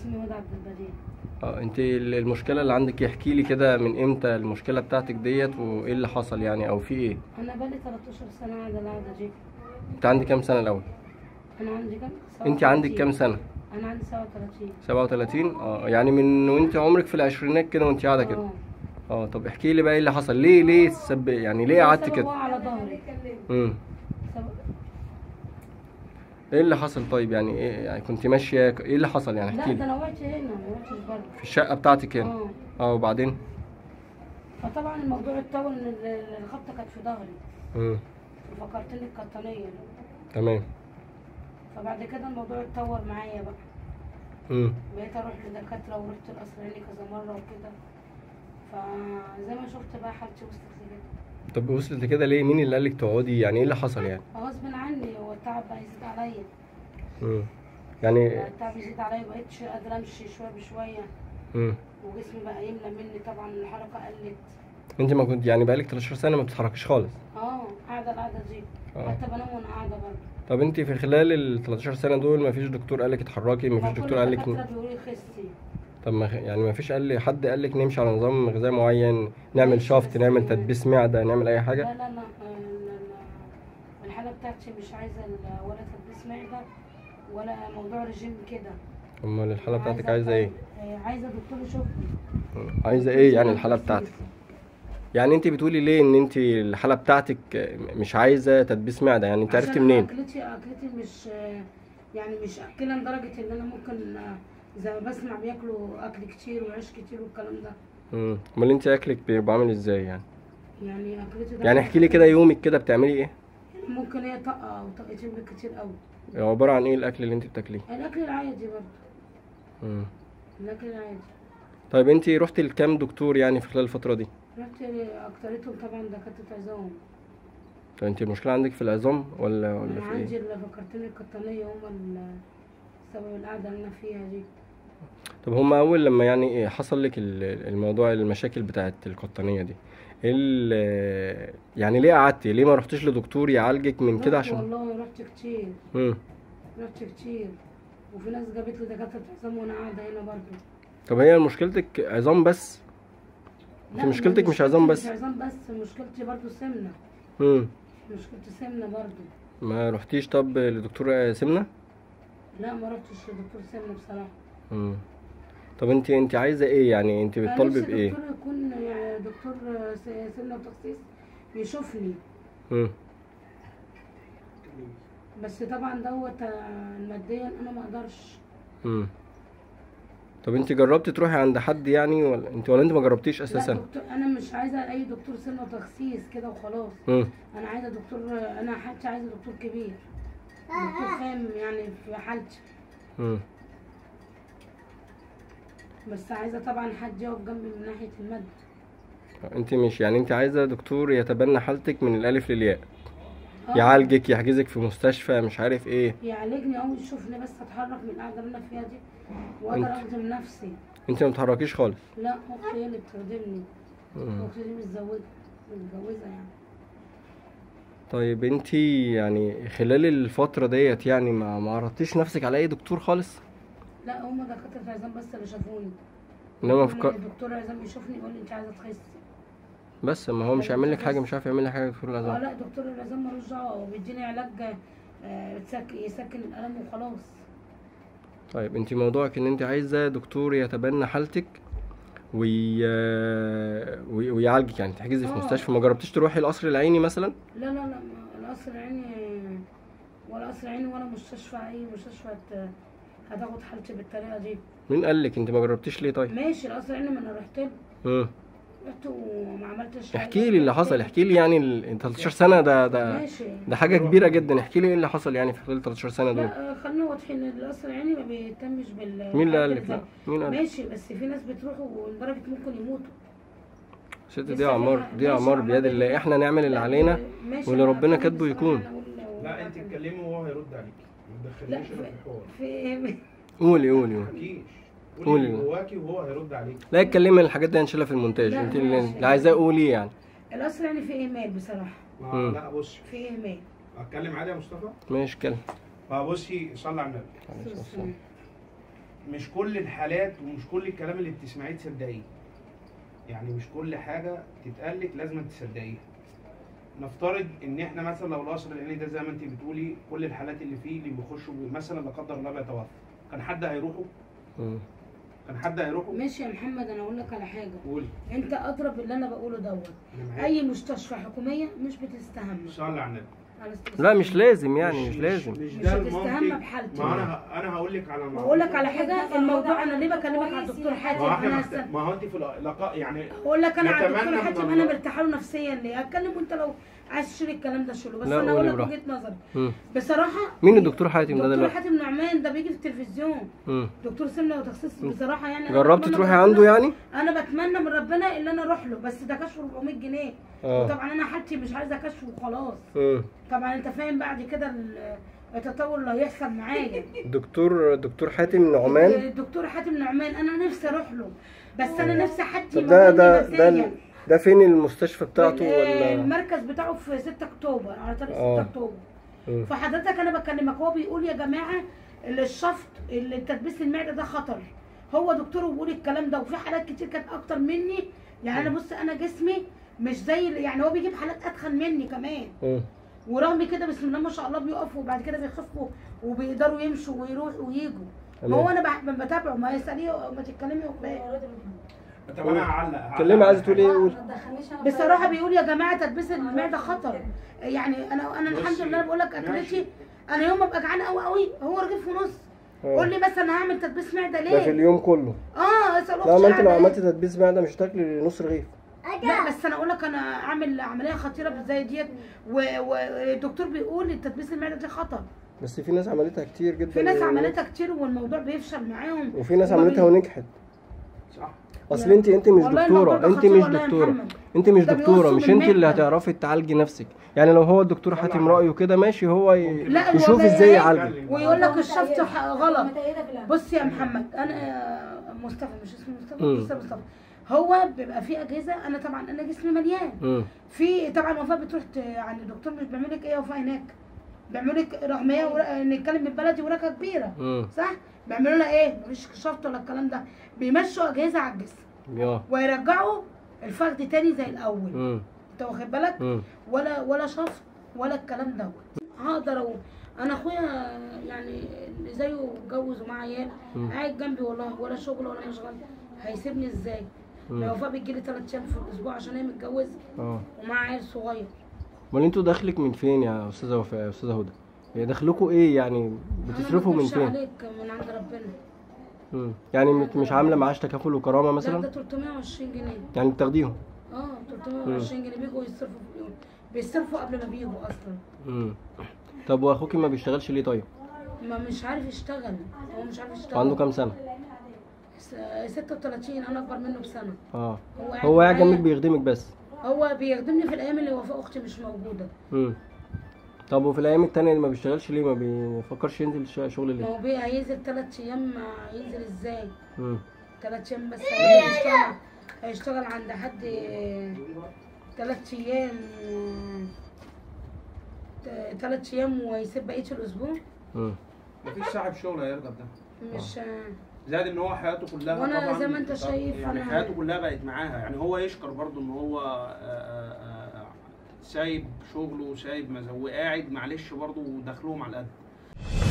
اسمي هدى عبد البديع اه انت ال- المشكله اللي عندك احكي لي كده من امتى المشكله بتاعتك ديت وايه اللي حصل يعني او في ايه انا بقالي 13 سنه قاعده القعده دي انت عندك كام سنه الاول انا عندي كام انت عندك 37. كام سنه انا عندي 37 37 اه يعني من وانت عمرك في العشرينات كده وانت قاعده كده اه اه طب احكي لي بقى ايه اللي حصل ليه ليه السب يعني ليه قعدت سبب كده وقع على ظهري امم سبب- ايه اللي حصل طيب يعني ايه يعني كنت ماشيه ايه اللي حصل يعني لا احكي ده لي انا وقعت هنا ما وقعتش بره في الشقه بتاعتك هنا اه اه وبعدين فطبعا الموضوع اتطور ان ال- الخبطه كانت في ظهري امم ففكرتني القطنيه تمام فبعد كده الموضوع اتطور معايا بقى امم بقيت اروح لدكاتره ورحت القصر عيني كذا مره وكده فزي ما شفت بقى حالتي وصلت لكده طب وصلت كده ليه مين اللي قالك تقعدي يعني ايه اللي حصل يعني غصب عني هو التعب بقى يزيد عليا امم يعني التعب يزيد عليا مبقتش قادره امشي شويه بشويه امم وجسمي بقى يملى مني طبعا الحركه قلت انت ما كنت يعني بقالك 13 سنه ما بتتحركيش خالص اه قاعده القعده دي اه. حتى بنام وانا قاعده برضه طب انت في خلال ال 13 سنه دول ما فيش دكتور قالك اتحركي ما فيش كل دكتور قالك الدكاتره بيقولوا لي خسي طب ما يعني ما فيش قال لي حد قال لك نمشي على نظام غذائي معين نعمل ماشي، شفط بس نعمل يعني- تدبيس معده نعمل اي لا حاجه لا لا آه، ال- ال- الحاله بتاعتي مش عايزه ال- ولا تدبيس معده ولا موضوع رجيم كده امال الحاله بتاعتك عايزه ايه آه، عايزه دكتور يشوفني عايزه ايه يعني الحاله بتاعتك يعني انت بتقولي ليه ان انت الحاله بتاعتك مش عايزه تدبيس معده يعني انت عرفتي عشان منين اكلتي اكلتي مش آه، يعني مش اكله لدرجه ان انا ممكن آه، زي ما بسمع بياكلوا اكل كتير وعيش كتير والكلام ده امم امال انت اكلك بيبقى عامل ازاي يعني يعني اكلتي ده يعني احكي لي كده يومك كده بتعملي ايه ممكن هي طاقه او طاقتين بالكتير قوي عباره عن ايه الاكل اللي انت بتاكليه الاكل العادي برضه امم الاكل العادي طيب انت رحتي لكام دكتور يعني في خلال الفتره دي رحت اكترتهم طبعا دكاتره عظام طب انت المشكله عندك في العظام ولا ولا انا في عندي ايه اللي فكرتني القطنيه هم ال- سبب القعده اللي انا فيها دي طب هما اول لما يعني ايه حصل لك ال- الموضوع المشاكل بتاعت القطنيه دي ايه ال- يعني ليه قعدتي ليه ما رحتيش لدكتور يعالجك من كده رحت عشان والله رحت كتير امم رحت كتير وفي ناس جابت لي دكاتره عظام وانا قاعده هنا برضه طب هي مشكلتك عظام بس انت لا، مشكلتك مش عظام بس مش عظام بس مشكلتي برضه سمنه امم مشكلتي سمنه برضه ما رحتيش طب لدكتور سمنه لا ما رحتش لدكتور سمنه بصراحه امم طب انت انت عايزه ايه يعني انت أنا بتطالبي نفسي بايه دكتور يكون يعني دكتور س- سمنه وتخسيس يشوفني امم بس طبعا دوت آه، ماديا انا ما اقدرش امم طب انت جربتي تروحي عند حد يعني ولا انت ولا انت ما جربتيش لا اساسا دكتور انا مش عايزه اي دكتور سمنه وتخسيس كده وخلاص امم انا عايزه دكتور انا حتى عايزه دكتور كبير دكتور فاهم يعني في حالتي امم بس عايزه طبعا حد يقف جنبي من ناحيه المادة انت مش يعني انت عايزه دكتور يتبنى حالتك من الالف للياء آه، يعالجك يحجزك في مستشفى مش عارف ايه يعالجني او يشوفني بس اتحرك من القعده اللي انا فيها دي واقدر انت- اخدم نفسي انت ما بتتحركيش خالص لا اختي هي اللي بتخدمني مم. اختي دي متزوجه متجوزه يعني طيب انت يعني خلال الفتره ديت يعني ما ما عرضتيش نفسك على اي دكتور خالص لا هم دكاتره عظام بس اللي شافوني انما كل فك... دكتور عظام يشوفني يقول لي انت عايزه تخسي بس ما هو مش هيعمل لك حاجه مش عارف يعمل لك حاجه دكتور اه العظام لا دكتور العظام ملوش دعوه هو بيديني علاج آه، يسك- يسكن الالم وخلاص طيب انت موضوعك ان انت عايزه دكتور يتبنى حالتك وي... وي... ويعالجك يعني تحجزي في اه. مستشفى ما جربتيش تروحي القصر العيني مثلا لا لا لا ما- القصر العيني ولا قصر عيني ولا مستشفى اي مستشفى هت- هتاخد حالتي بالطريقه دي مين قال لك انت ما جربتيش ليه طيب ماشي القصر العيني ما انا رحت له امم رحت وما عملتش احكي لي اللي حصل احكي لي يعني ال... انت 13 سنه ده ده ماشي ده حاجه كبيره جدا احكي لي ايه اللي حصل يعني في خلال 13 سنه دول لا آه، خلينا واضحين ان القصر العيني ما بيهتمش بال مين اللي قال بالحاجات لك دي. لا مين قال لك ماشي بس في ناس بتروحوا ولدرجه ممكن يموتوا ست لسه دي في اعمار ح- دي ماشي اعمار أعمار بيد الله بالله. احنا نعمل اللي لا، علينا ماشي واللي أنا ربنا أتكلم كاتبه بصراحة، يكون. أنا أقول- لا انت اتكلمي وهو هيرد عليك ما لا تدخليش انا في الحوار في قولي قولي قولي مفيش قولي. قولي اللي جواكي وهو هيرد عليك لا اتكلمي الحاجات دي هنشيلها في المونتاج لا، انت اللي, ماشي. اللي عايزاه قولي يعني القصر يعني في اهمال بصراحه ما مم. لا بص في اهمال اتكلم عادي يا مصطفى ماشي اتكلم ما بصي صلي على النبي عليه الصلاة والسلام. مش كل الحالات ومش كل الكلام اللي بتسمعيه تصدقيه يعني مش كل حاجه تتقالك لازم تصدقيها نفترض ان احنا مثلا لو القصر العيني ده زي ما انت بتقولي كل الحالات اللي فيه اللي بيخشوا بي- مثلا لا قدر الله بيتوفى كان حد هيروحوا مم. كان حد هيروحوا ماشي يا محمد انا اقول لك على حاجه قولي انت اضرب باللي انا بقوله دوت انا معاك اي مستشفى حكوميه مش بتستهم صلي على النبي على لا مش لازم يعني مش لازم مش مش ده هتستهم المنطق بحالتي ما انا ه- انا هقول لك على بقول لك على حاجه الموضوع انا ليه بكلمك على الدكتور حاتم ما هو انا احنا هست- محت- ما هو انت في اللقاء يعني اقول لك انا على نتمنى الدكتور من حاتم الله. انا مرتاحه له نفسيا ليه اتكلم وانت لو عايز تشيل الكلام ده شيله بس لا، انا قولي اقول لك براحتك. وجهه نظري مم. بصراحه مين الدكتور حاتم ده دكتور دلوقتي حاتم نعمان ده بيجي في التلفزيون مم. دكتور سمنه وتخسيس بصراحه يعني أنا جربت بتمنى تروحي من عنده ربنا- يعني انا بتمنى من ربنا ان انا اروح له بس ده كشف 400 جنيه اه وطبعا انا حالتي مش عايزه كشف وخلاص مم. طبعا انت فاهم بعد كده ال- التطور اللي هيحصل معايا دكتور دكتور حاتم نعمان الدكتور حاتم نعمان انا نفسي اروح له بس انا نفسي حد طب ده ده يمرني ده نفسياً. ال- ده فين المستشفى بتاعته ال- ولا المركز بتاعه في 6 اكتوبر على طريق 6 آه. اكتوبر مم. فحضرتك انا بكلمك هو بيقول يا جماعه الشفط التدبيس المعده ده خطر هو دكتور بيقول الكلام ده وفي حالات كتير كانت اكتر مني يعني انا بص انا جسمي مش زي يعني هو بيجيب حالات اتخن مني كمان مم. ورغم كده بسم الله ما شاء الله بيقفوا وبعد كده بيخفوا وبيقدروا يمشوا ويروحوا ويجوا ما هو تمام. انا بح- بتابعه ما يساليه ما تتكلمي وخلاص طب انا هعلق هعلق اتكلمي عايزه على تقولي ايه قولي بصراحه بيقول يا جماعه تدبيس المعده خطر يعني انا انا الحمد بصي، لله بقول لك اكلتي ماشي. انا يوم ما ابقى جعانه قوي قوي هو رغيف ونص آه. قول لي مثلا هعمل تدبيس معده ده في ليه؟ اليوم كله اه اسال لا اختي ما انت لو قاعدة عملت إيه؟ تدبيس معده مش هتاكلي نص رغيف لا بس انا اقول لك انا عامل عمليه خطيره زي ديت و- والدكتور بيقول التدبيس المعده دي خطر بس في ناس عملتها كتير جدا في ناس و- عملتها كتير والموضوع بيفشل معاهم وفي ناس وما عملتها بي- ونجحت صح اصل انت انت مش والله الموضوع دكتوره ده انت خطير مش والله يا دكتوره محمد. انت مش ده دكتوره بيوصل مش انت اللي بالمعدة. هتعرفي تعالجي نفسك يعني لو هو الدكتور حاتم طلع رايه كده ماشي هو ي... لا يشوف والله ازاي إيه؟ يعالجك ويقول لك الشفط ح- غلط بص يا محمد انا مصطفى مش اسمه مصطفى مم. مستر مصطفى هو بيبقى في اجهزه انا طبعا انا جسمي مليان مم. في طبعا وفاء بتروح ت- يعني الدكتور مش بيعمل لك ايه يا وفاء هناك بيعملوا لك رغم هي ور- نتكلم بالبلدي ورقه كبيره مم. صح بيعملوا لها ايه مفيش شفط ولا الكلام ده بيمشوا اجهزه على الجسم يا ويرجعوا الفخذ تاني زي الاول مم. انت واخد بالك مم. ولا ولا شفط ولا الكلام دوت هقدر اقول انا اخويا يعني اللي زيه اتجوز ومعاه عيال مم. قاعد جنبي والله ولا شغل ولا مشغل هيسيبني ازاي؟ مم. لو وفاء بتجيلي ثلاث ايام في الاسبوع عشان هي متجوزه اه ومعاها عيل صغير امال انتوا دخلك من فين يا استاذه وفاء يا استاذه هدى هي دخلكم ايه يعني بتصرفوا أنا من ما فين عليك من عند ربنا مم. يعني مت- مش عامله معاش تكافل وكرامه لا مثلا ده 320 جنيه يعني بتاخديهم اه 320 جنيه بيجوا يصرفوا في اليوم بيصرفوا قبل ما بيجوا اصلا مم. طب واخوكي ما بيشتغلش ليه طيب ما مش عارف يشتغل هو مش عارف يشتغل وعنده كام سنه س- 36 انا اكبر منه بسنه اه هو قاعد هو قاعد معايا. جنبك بيخدمك بس هو بيخدمني في الايام اللي وفاء اختي مش موجوده مم. طب وفي الايام التانية اللي ما بيشتغلش ليه ما بيفكرش ينزل ش- شغل ما ليه هو بي هينزل ثلاث ايام هينزل ازاي مم. ثلاث ايام بس هيشتغل هيشتغل عند حد ثلاث ايام ثلاث ايام ويسيب بقيه الاسبوع مم. مفيش صاحب شغل هيرضى بده مش زائد ان هو حياته كلها وأنا طبعا زي ما أنت شايف يعني أنا- حياته كلها بقت معاها يعني هو يشكر برضه ان هو آه، آه، آه، سايب شغله وسايب مزوي قاعد معلش برضه ودخلهم على القد